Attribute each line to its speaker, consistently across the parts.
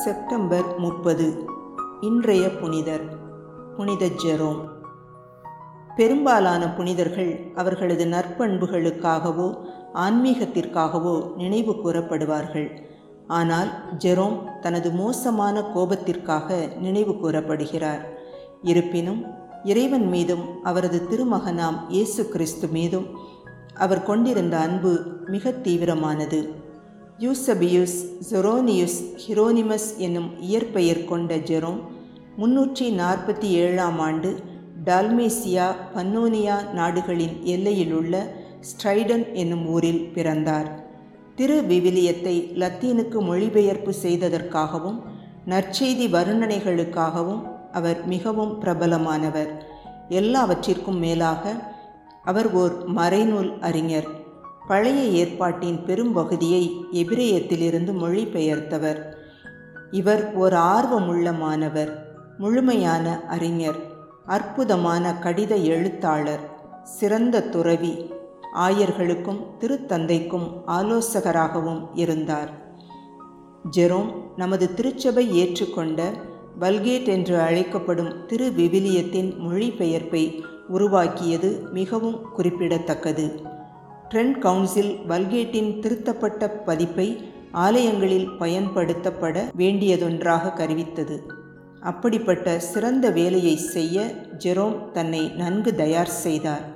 Speaker 1: September முப்பது இன்றைய புனிதர் புனித ஜெரோம் பெரும்பாலான புனிதர்கள் அவர்களது நற்பண்புகளுக்காகவோ ஆன்மீகத்திற்காகவோ நினைவு கூறப்படுவார்கள் ஆனால் ஜெரோம் தனது மோசமான கோபத்திற்காக நினைவு கூறப்படுகிறார் இருப்பினும் இறைவன் மீதும் அவரது திருமகனாம் இயேசு கிறிஸ்து மீதும் அவர் கொண்டிருந்த அன்பு மிக தீவிரமானது யூசபியுஸ் ஜொரோனியுஸ் ஹிரோனிமஸ் என்னும் இயற்பெயர் கொண்ட ஜெரோம் முன்னூற்றி நாற்பத்தி ஏழாம் ஆண்டு டால்மேசியா பன்னோனியா நாடுகளின் எல்லையிலுள்ள ஸ்ட்ரைடன் என்னும் ஊரில் பிறந்தார் திரு விவிலியத்தை லத்தீனுக்கு மொழிபெயர்ப்பு செய்ததற்காகவும் நற்செய்தி வர்ணனைகளுக்காகவும் அவர் மிகவும் பிரபலமானவர் எல்லாவற்றிற்கும் மேலாக அவர் ஓர் மறைநூல் அறிஞர் பழைய ஏற்பாட்டின் பெரும்பகுதியை எபிரேயத்திலிருந்து மொழிபெயர்த்தவர் இவர் ஒரு ஆர்வமுள்ள மாணவர் முழுமையான அறிஞர் அற்புதமான கடித எழுத்தாளர் சிறந்த துறவி ஆயர்களுக்கும் திருத்தந்தைக்கும் ஆலோசகராகவும் இருந்தார் ஜெரோம் நமது திருச்சபை ஏற்றுக்கொண்ட வல்கேட் என்று அழைக்கப்படும் திரு விவிலியத்தின் மொழிபெயர்ப்பை உருவாக்கியது மிகவும் குறிப்பிடத்தக்கது ட்ரெண்ட் கவுன்சில் வல்கேட்டின் திருத்தப்பட்ட பதிப்பை ஆலயங்களில் பயன்படுத்தப்பட வேண்டியதொன்றாக கருவித்தது அப்படிப்பட்ட சிறந்த வேலையை செய்ய ஜெரோம் தன்னை நன்கு தயார் செய்தார்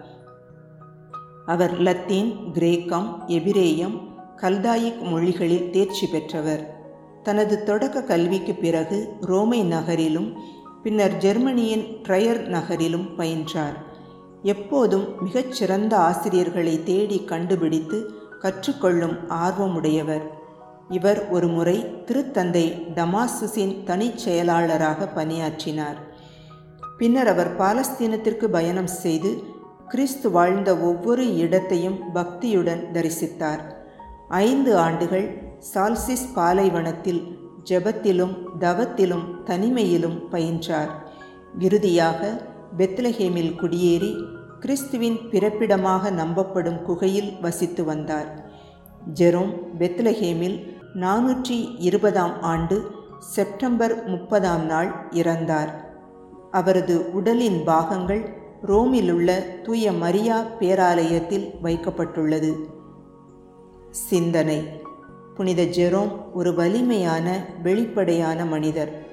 Speaker 1: அவர் லத்தீன் கிரேக்கம் எபிரேயம் கல்தாயிக் மொழிகளில் தேர்ச்சி பெற்றவர் தனது தொடக்க கல்விக்கு பிறகு ரோமை நகரிலும் பின்னர் ஜெர்மனியின் ட்ரையர் நகரிலும் பயின்றார் எப்போதும் மிகச்சிறந்த ஆசிரியர்களை தேடி கண்டுபிடித்து கற்றுக்கொள்ளும் ஆர்வமுடையவர் இவர் ஒரு முறை திருத்தந்தை டமாசுசின் தனிச் செயலாளராக பணியாற்றினார் பின்னர் அவர் பாலஸ்தீனத்திற்கு பயணம் செய்து கிறிஸ்து வாழ்ந்த ஒவ்வொரு இடத்தையும் பக்தியுடன் தரிசித்தார் ஐந்து ஆண்டுகள் சால்சிஸ் பாலைவனத்தில் ஜெபத்திலும் தவத்திலும் தனிமையிலும் பயின்றார் இறுதியாக பெத்லஹேமில் குடியேறி கிறிஸ்துவின் பிறப்பிடமாக நம்பப்படும் குகையில் வசித்து வந்தார் ஜெரோம் பெத்லஹேமில் நானூற்றி இருபதாம் ஆண்டு செப்டம்பர் முப்பதாம் நாள் இறந்தார் அவரது உடலின் பாகங்கள் ரோமிலுள்ள தூய மரியா பேராலயத்தில் வைக்கப்பட்டுள்ளது சிந்தனை புனித ஜெரோம் ஒரு வலிமையான வெளிப்படையான மனிதர்